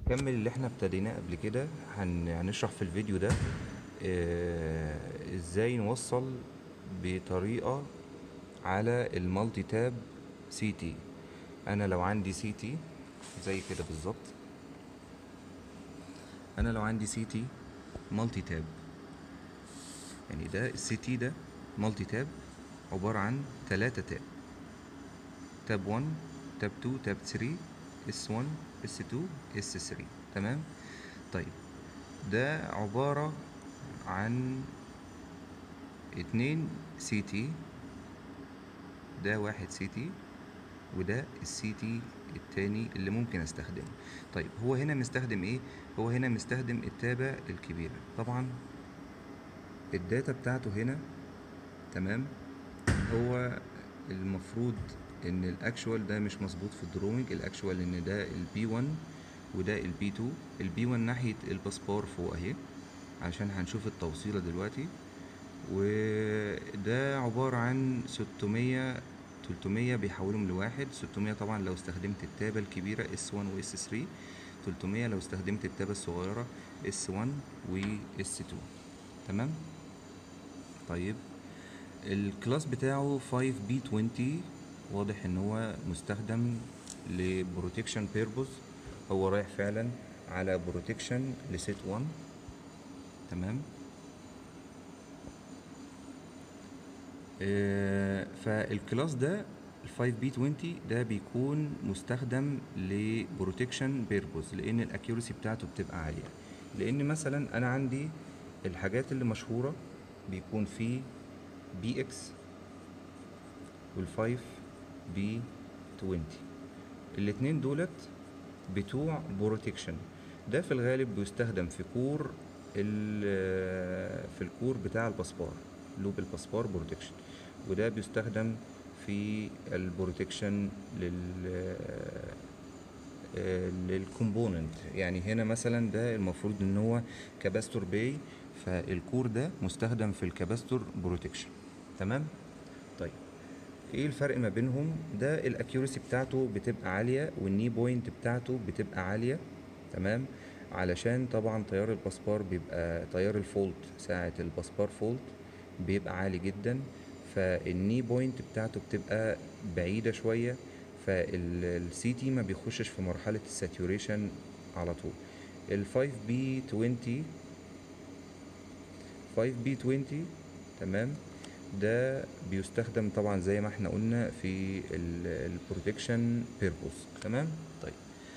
هنكمل اللي احنا ابتديناه قبل كده هن... هنشرح في الفيديو ده اه... ازاي نوصل بطريقة على المالتي تاب سي تي انا لو عندي سي تي زي كده بالظبط انا لو عندي سي تي مالتي تاب يعني ده السي تي ده مالتي تاب عبارة عن تلاتة تاب تاب 1 تاب 2 تاب 3 اس 1 اس 2 اس 3 تمام طيب ده عبارة عن اتنين سي تي ده واحد سي تي وده السي تي التاني اللي ممكن استخدمه طيب هو هنا مستخدم ايه هو هنا مستخدم التابة الكبيرة طبعا الداتا بتاعته هنا تمام هو المفروض ان الاكشوال ده مش مظبوط في الدروينج الاكشوال ان ده البي 1 وده البي 2 البي 1 ناحية الباسبور فوق اهي عشان هنشوف التوصيلة دلوقتي وده عبارة عن 600 300 بيحولهم لواحد 600 طبعا لو استخدمت التابة الكبيرة اس 1 واس 3 300 لو استخدمت التابة الصغيرة اس 1 واس 2 تمام طيب الكلاس بتاعه 5 بي 20 واضح ان هو مستخدم لبروتكشن بيربوز هو رايح فعلا على بروتكشن لسيت 1 تمام آه فالكلاس ده ال 5 بي 20 ده بيكون مستخدم لبروتكشن بيربوز لان الاكيورسي بتاعته بتبقى عاليه لان مثلا انا عندي الحاجات اللي مشهوره بيكون في بي اكس وال5 بي 20 الاتنين دولت بتوع بروتكشن ده في الغالب بيستخدم في كور في الكور بتاع الباسبار لوب الباسبار بروتكشن وده بيستخدم في البروتكشن لل للكومبوننت يعني هنا مثلا ده المفروض ان هو كاباستور باي فالكور ده مستخدم في الكاباستور بروتكشن تمام طيب ايه الفرق ما بينهم ده الاكيورسي بتاعته بتبقى عاليه والني بوينت بتاعته بتبقى عاليه تمام علشان طبعا تيار الباسبار بيبقى تيار الفولت ساعه الباسبار فولت بيبقى عالي جدا فالني بوينت بتاعته بتبقى بعيده شويه فالسي تي ما بيخشش في مرحله الساتوريشن على طول ال 5 بي 20 5 بي 20 تمام ده بيستخدم طبعا زي ما احنا قلنا في البروتكشن بيربوز تمام طيب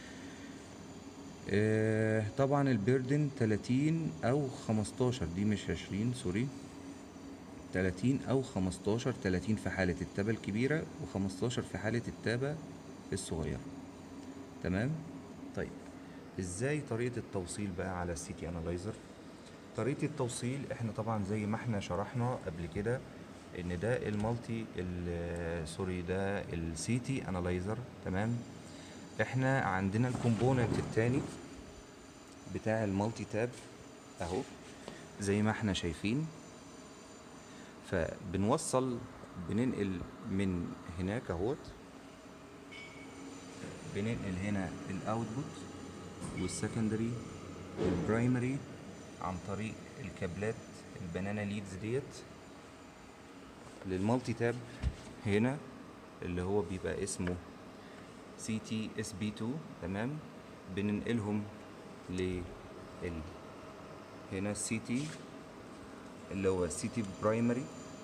اه طبعا البيردن 30 او 15 دي مش 20 سوري 30 او 15 30 في حالة التابة الكبيرة و15 في حالة التابة الصغيرة تمام طيب ازاي طريقة التوصيل بقى على السي تي انالايزر طريقة التوصيل احنا طبعا زي ما احنا شرحنا قبل كده ان ده المالتي سوري ده السي تي انالايزر تمام احنا عندنا الكومبوننت التاني بتاع المالتي تاب اهو زي ما احنا شايفين فبنوصل بننقل من هناك اهوت بننقل هنا الاوتبوت والسكندري والبرايمري عن طريق الكابلات البنانا ليدز ديت للمالتي تاب هنا اللي هو بيبقى اسمه سي تي اس بي 2 تمام بننقلهم ل هنا السي تي اللي هو السي تي برايمري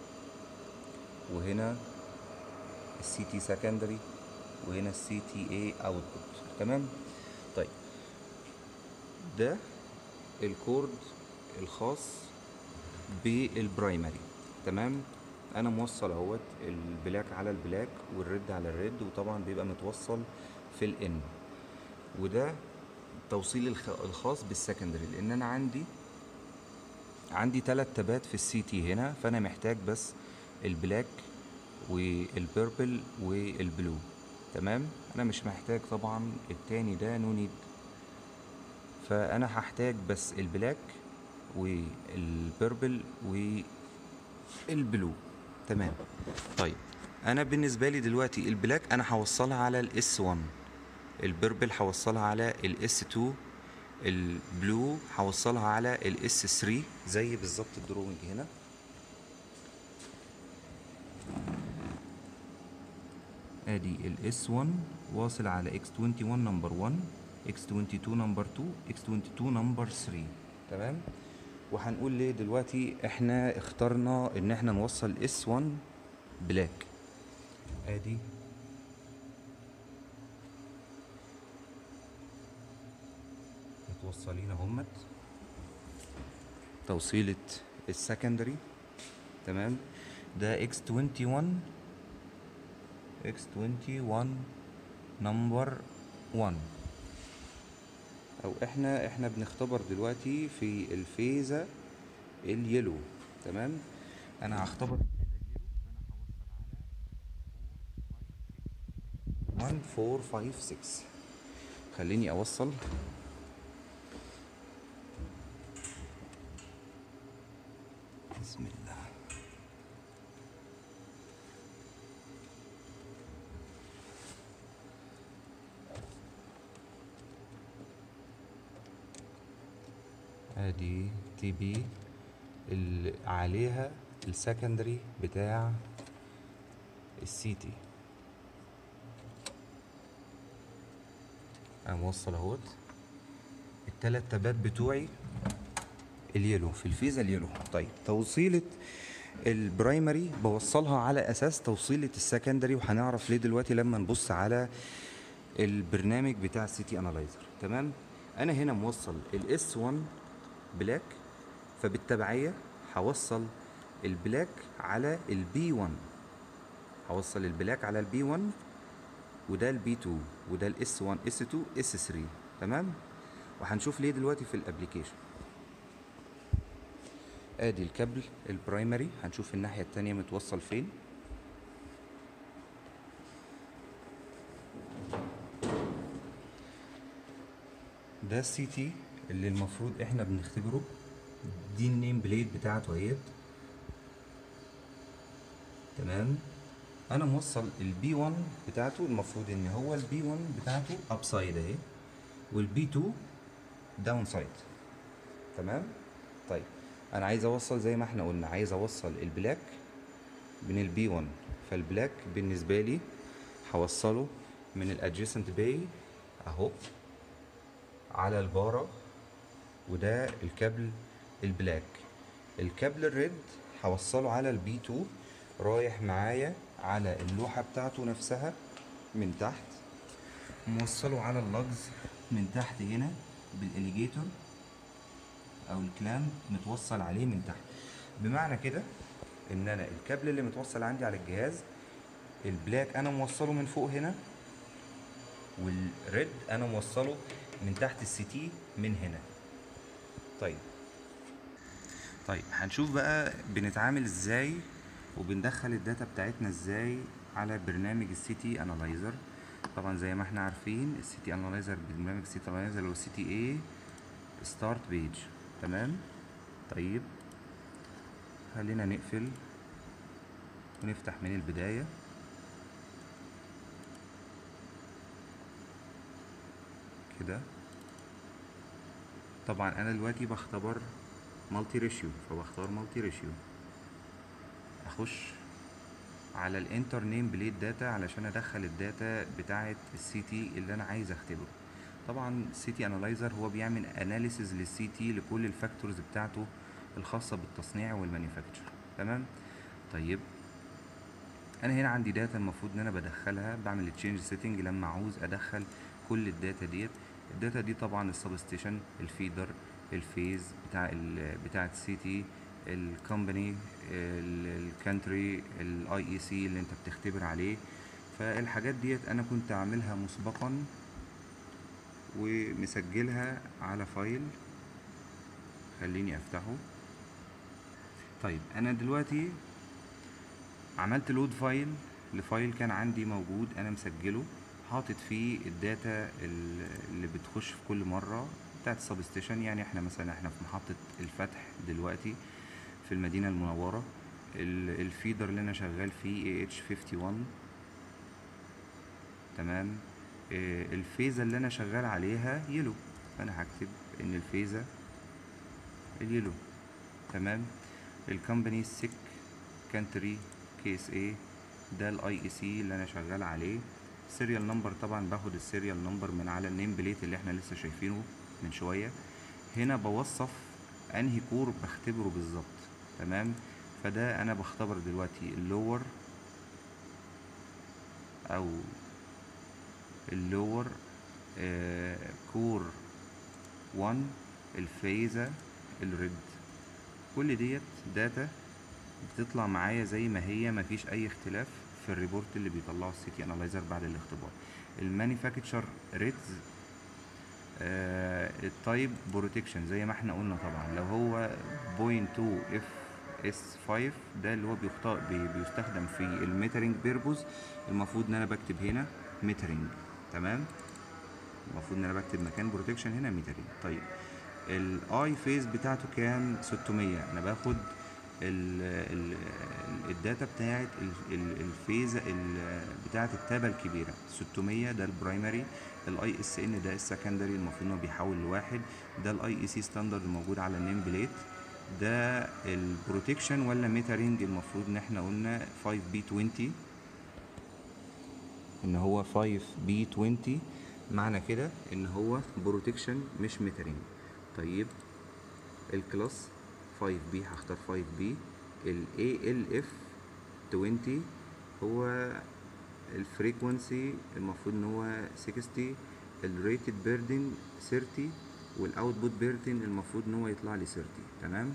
وهنا السي تي سكندري وهنا السي تي اي اوتبوت تمام طيب ده الكورد الخاص بالبرايمري تمام انا موصل اهوت البلاك على البلاك والريد على الريد وطبعا بيبقى متوصل في الان وده التوصيل الخاص بالسكندري لان انا عندي عندي ثلاث تابات في السي تي هنا فانا محتاج بس البلاك والبيربل والبلو تمام انا مش محتاج طبعا التاني ده نو نيد فانا هحتاج بس البلاك والبيربل والبلو تمام طيب انا بالنسبه لي دلوقتي البلاك انا هوصلها على الاس 1 البيربل هوصلها على الاس 2 البلو هوصلها على الاس 3 زي بالظبط الدروينج هنا ادي الاس 1 واصل على اكس 21 نمبر 1 اكس 22 نمبر 2 اكس 22 نمبر 3 تمام وهنقول ليه دلوقتي احنا اخترنا ان احنا نوصل اس 1 بلاك ادي متوصلين اهمت توصيلة السكندري تمام ده اكس 21 اكس 21 نمبر 1 او احنا احنا بنختبر دلوقتي في الفيزا اليلو تمام انا هختبر 1 4 5 6 خليني اوصل بسم الله ادي تي بي اللي عليها السكندري بتاع السي تي انا موصل اهوت التلات تابات بتوعي اليلو في الفيزا اليلو طيب توصيلة البرايمري بوصلها على اساس توصيلة السكندري وهنعرف ليه دلوقتي لما نبص على البرنامج بتاع السيتي انالايزر تمام انا هنا موصل الاس 1 بلاك فبالتبعية هوصل البلاك على البي 1 هوصل البلاك على البي 1 وده البي 2 وده الاس 1 اس 2 اس 3 تمام وهنشوف ليه دلوقتي في الابليكيشن ادي الكابل البرايمري هنشوف الناحية التانية متوصل فين ده السي تي اللي المفروض احنا بنختبره دي النيم بليد بتاعته اهيت تمام انا موصل البي 1 بتاعته المفروض ان هو البي 1 بتاعته اب سايد اهي والبي 2 داون سايد تمام طيب انا عايز اوصل زي ما احنا قلنا عايز اوصل البلاك من البي 1 فالبلاك بالنسبه لي هوصله من الادجيسنت باي اهو على البارة وده الكابل البلاك الكابل الريد هوصله على البي 2 رايح معايا على اللوحة بتاعته نفسها من تحت موصله على اللجز من تحت هنا بالاليجيتور او الكلام متوصل عليه من تحت بمعنى كده ان انا الكابل اللي متوصل عندي على الجهاز البلاك انا موصله من فوق هنا والريد انا موصله من تحت السي تي من هنا طيب طيب هنشوف بقى بنتعامل ازاي وبندخل الداتا بتاعتنا ازاي على برنامج السي تي انالايزر طبعا زي ما احنا عارفين السي تي انالايزر برنامج السي تي انالايزر اللي هو السي تي اي ستارت بيج تمام طيب خلينا نقفل ونفتح من البدايه كده طبعا انا دلوقتي بختبر مالتي ريشيو فبختار مالتي ريشيو اخش على الانتر نيم بليد داتا علشان ادخل الداتا بتاعه السي تي اللي انا عايز اختبره طبعا السي تي انالايزر هو بيعمل اناليسز للسي تي لكل الفاكتورز بتاعته الخاصه بالتصنيع والمانيفاكتشر تمام طيب انا هنا عندي داتا المفروض ان انا بدخلها بعمل تشينج سيتنج لما عاوز ادخل كل الداتا ديت الداتا دي طبعا السبستيشن الفيدر الفيز بتاع ال بتاع السي تي الكومباني الكانتري الاي اي سي اللي انت بتختبر عليه فالحاجات ديت انا كنت عاملها مسبقا ومسجلها على فايل خليني افتحه طيب انا دلوقتي عملت لود فايل لفايل كان عندي موجود انا مسجله حاطط فيه الداتا اللي بتخش في كل مره بتاعت السبستيشن يعني احنا مثلا احنا في محطه الفتح دلوقتي في المدينه المنوره الفيدر اللي انا شغال فيه اتش 51 تمام الفيزة اللي انا شغال عليها يلو فانا هكتب ان الفيزا اليلو تمام الكومباني سيك كانتري كيس ايه ده الاي اي سي اللي انا شغال عليه سيريال نمبر طبعا باخد السيريال نمبر من على النيم بليت اللي احنا لسه شايفينه من شويه هنا بوصف انهي كور بختبره بالظبط تمام فده انا بختبر دلوقتي اللور او اللور آه كور 1 الفيزا الريد كل ديت داتا بتطلع معايا زي ما هي مفيش اي اختلاف في الريبورت اللي بيطلعه السي تي انالايزر بعد الاختبار المانيفاكتشر ريتز التايب بروتكشن زي ما احنا قلنا طبعا لو هو 0.2 اف اس 5 ده اللي هو بيختار بي بيستخدم في الميترنج بيربوز المفروض ان انا بكتب هنا ميترنج تمام المفروض ان انا بكتب مكان بروتكشن هنا ميترنج طيب الاي فيز بتاعته كام 600 انا باخد ال ال الداتا بتاعت الفيز بتاعت التابة الكبيرة 600 ده البرايمري الاي اس ان ده السكندري المفروض انه بيحول لواحد ده الاي اي سي ستاندرد الموجود على النيم بليت ده البروتكشن ولا ميترنج المفروض ان احنا قلنا 5 بي 20 ان هو 5 بي 20 معنى كده ان هو بروتكشن مش ميترنج طيب الكلاس 5 بي هختار 5 بي ال ALF 20 هو الفريكونسي المفروض ان هو 60 الريتد بيردن 30 والاوتبوت بيردن المفروض ان هو يطلع لي 30 تمام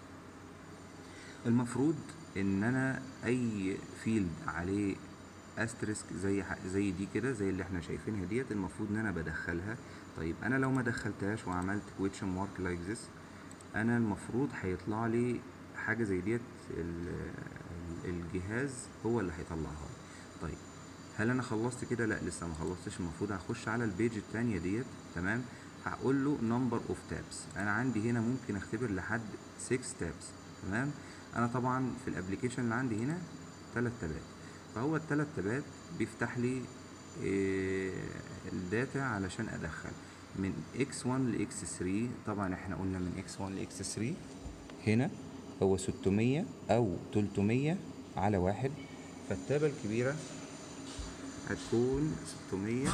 المفروض ان انا اي فيلد عليه استريسك زي زي دي كده زي اللي احنا شايفينها ديت المفروض ان انا بدخلها طيب انا لو ما دخلتهاش وعملت كويتشن مارك لايك ذس انا المفروض هيطلع لي حاجه زي ديت الجهاز هو اللي هيطلعها طيب هل انا خلصت كده لا لسه ما خلصتش المفروض هخش على البيج التانية ديت تمام هقول له نمبر اوف تابس انا عندي هنا ممكن اختبر لحد 6 تابس تمام انا طبعا في الابلكيشن اللي عندي هنا 3 تابات فهو الثلاث تابات بيفتح لي إيه الداتا علشان ادخل من x1 ل x3 طبعا احنا قلنا من x1 ل x3 هنا هو 600 او 300 على واحد فالتابة الكبيرة هتكون 600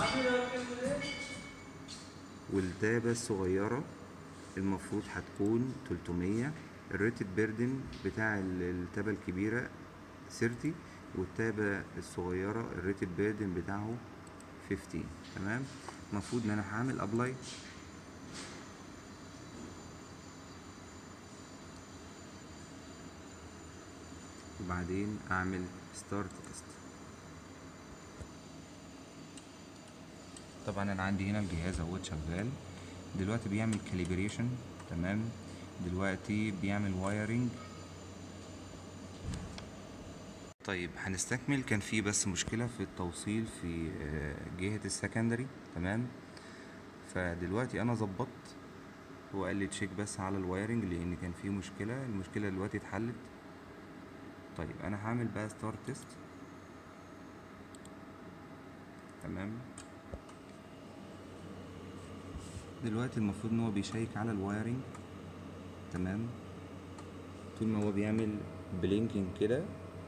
والتابة الصغيرة المفروض هتكون 300 الريتد بيردن بتاع التابة الكبيرة 30 والتابة الصغيرة الريتد بيردن بتاعه 15 تمام المفروض ان انا هعمل ابلاي وبعدين اعمل ستارت تيست طبعا انا عندي هنا الجهاز اهوت شغال دلوقتي بيعمل كاليبريشن تمام دلوقتي بيعمل وايرنج طيب هنستكمل كان في بس مشكلة في التوصيل في جهة السكندري تمام فدلوقتي انا ظبطت هو قال لي تشيك بس على الوايرنج لان كان في مشكلة المشكلة دلوقتي اتحلت طيب انا هعمل بقى ستارت تيست تمام دلوقتي المفروض ان هو بيشيك على الوايرنج تمام طول ما هو بيعمل بلينكينج كده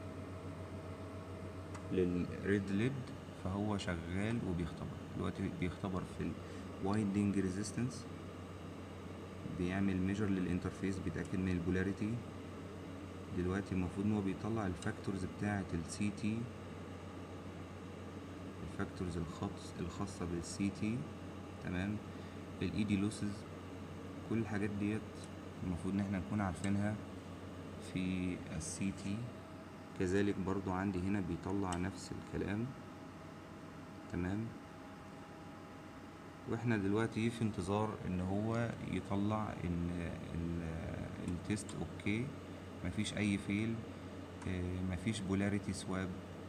للريد ليد فهو شغال وبيختبر دلوقتي بيختبر في الوايندنج ريزيستنس بيعمل ميجر للانترفيس بيتاكد من البولاريتي دلوقتي المفروض ان هو بيطلع الفاكتورز بتاعه السي تي الفاكتورز الخاص الخاصه بالسي تي تمام الاي دي لوسز كل الحاجات ديت المفروض ان احنا نكون عارفينها في السي تي كذلك برضو عندي هنا بيطلع نفس الكلام تمام واحنا دلوقتي في انتظار ان هو يطلع ان التيست اوكي مفيش اي فيل مفيش بولاريتي سواب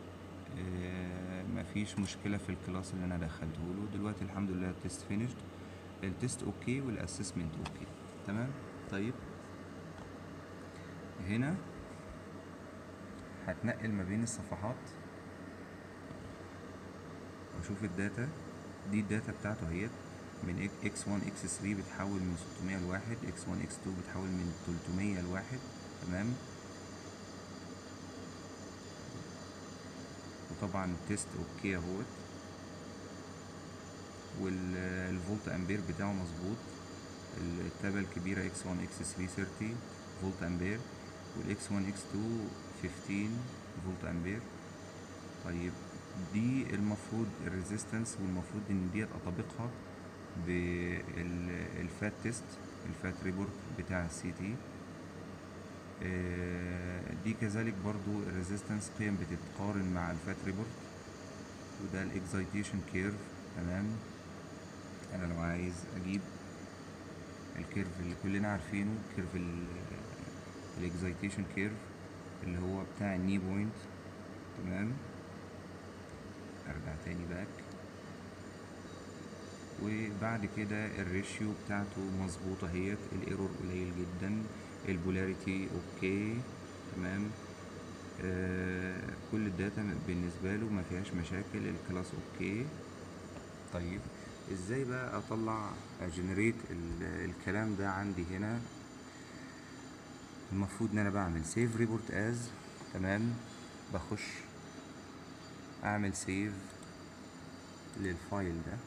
مفيش مشكله في الكلاس اللي انا دخلته له دلوقتي الحمد لله التيست فينيشد التيست اوكي والاسسمنت اوكي تمام طيب هنا هتنقل ما بين الصفحات واشوف الداتا دي الداتا بتاعته اهيت من اكس 1 اكس 3 بتحول من 600 لواحد اكس 1 اكس 2 بتحول من 300 لواحد تمام وطبعا التيست اوكي اهوت والفولت امبير بتاعه مظبوط التابة الكبيرة اكس 1 اكس 3 30 فولت امبير والاكس 1 اكس 2 15 فولت امبير طيب دي المفروض الريزيستنس والمفروض ان ديت اطابقها بالفات تيست الفات ريبورت بتاع السي تي دي كذلك برضو الريزيستنس قيم بتتقارن مع الفات ريبورت وده الاكزايتيشن كيرف تمام انا لو عايز اجيب الكيرف اللي كلنا عارفينه كيرف الاكزايتيشن كيرف اللي هو بتاع الني بوينت تمام ارجع تاني باك وبعد كده الريشيو بتاعته مظبوطة اهيت الايرور قليل جدا البولاريتي اوكي تمام آه كل الداتا بالنسبة له ما فيهاش مشاكل الكلاس اوكي طيب ازاي بقى اطلع اجنريت الكلام ده عندي هنا المفروض ان انا بعمل سيف ريبورت از تمام بخش اعمل سيف للفايل ده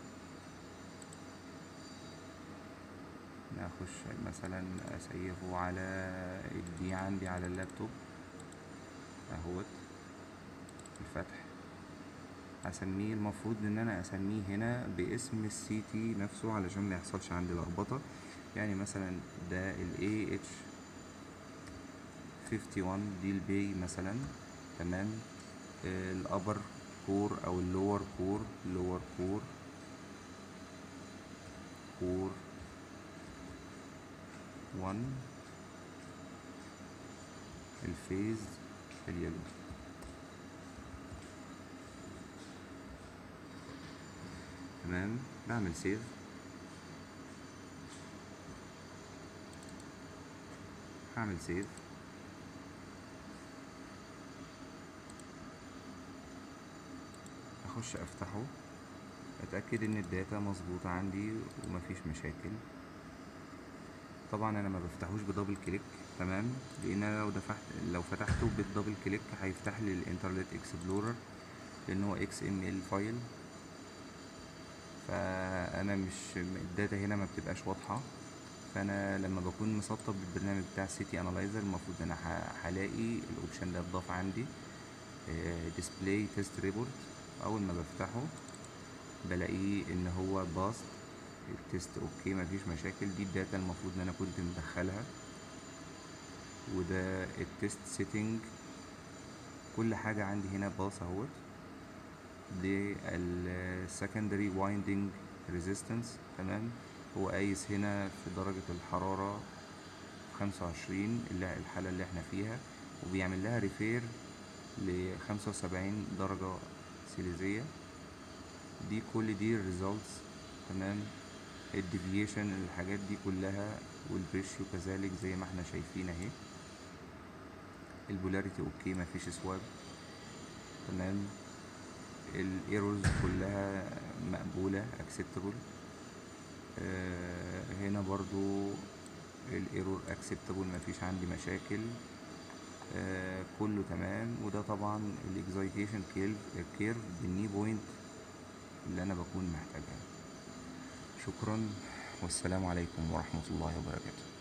اخش مثلا اسيفه على دي عندي على اللابتوب اهوت الفتح اسميه المفروض ان انا اسميه هنا باسم السي تي نفسه علشان ما يحصلش عندي لخبطه يعني مثلا ده ال AH 51 دي البي مثلا تمام الابر كور او اللور كور لور كور كور 1 الفيز اليلو تمام بعمل سيف هعمل سيف اخش افتحه اتاكد ان الداتا مظبوطه عندي ومفيش مشاكل طبعا انا ما بفتحوش بدبل كليك تمام لان انا لو دفعت لو فتحته بالدبل كليك هيفتح لي الانترنت اكسبلورر لان هو اكس ام ال فايل فانا مش الداتا هنا ما بتبقاش واضحه فانا لما بكون مسطب بالبرنامج بتاع سيتي انالايزر المفروض انا هلاقي الاوبشن ده اتضاف عندي ديسبلاي تيست ريبورت اول ما بفتحه بلاقيه ان هو باست التيست اوكي مفيش مشاكل دي الداتا المفروض ان انا كنت مدخلها وده التيست سيتنج كل حاجة عندي هنا باص اهوت دي السكندري وايندنج ريزيستنس تمام هو قايس هنا في درجة الحرارة خمسة وعشرين اللي الحالة اللي احنا فيها وبيعمل لها ريفير لخمسة وسبعين درجة سيليزية دي كل دي الريزلتس تمام الديفيشن الحاجات دي كلها والريشيو كذلك زي ما احنا شايفين اهي البولاريتي اوكي مفيش سواب تمام الايرورز كلها مقبولة اكسبتبل آه هنا برضو الايرور اكسبتبل مفيش عندي مشاكل آه كله تمام وده طبعا الاكزايتيشن كيرف بالني بوينت اللي انا بكون محتاجها شكرا والسلام عليكم ورحمة الله وبركاته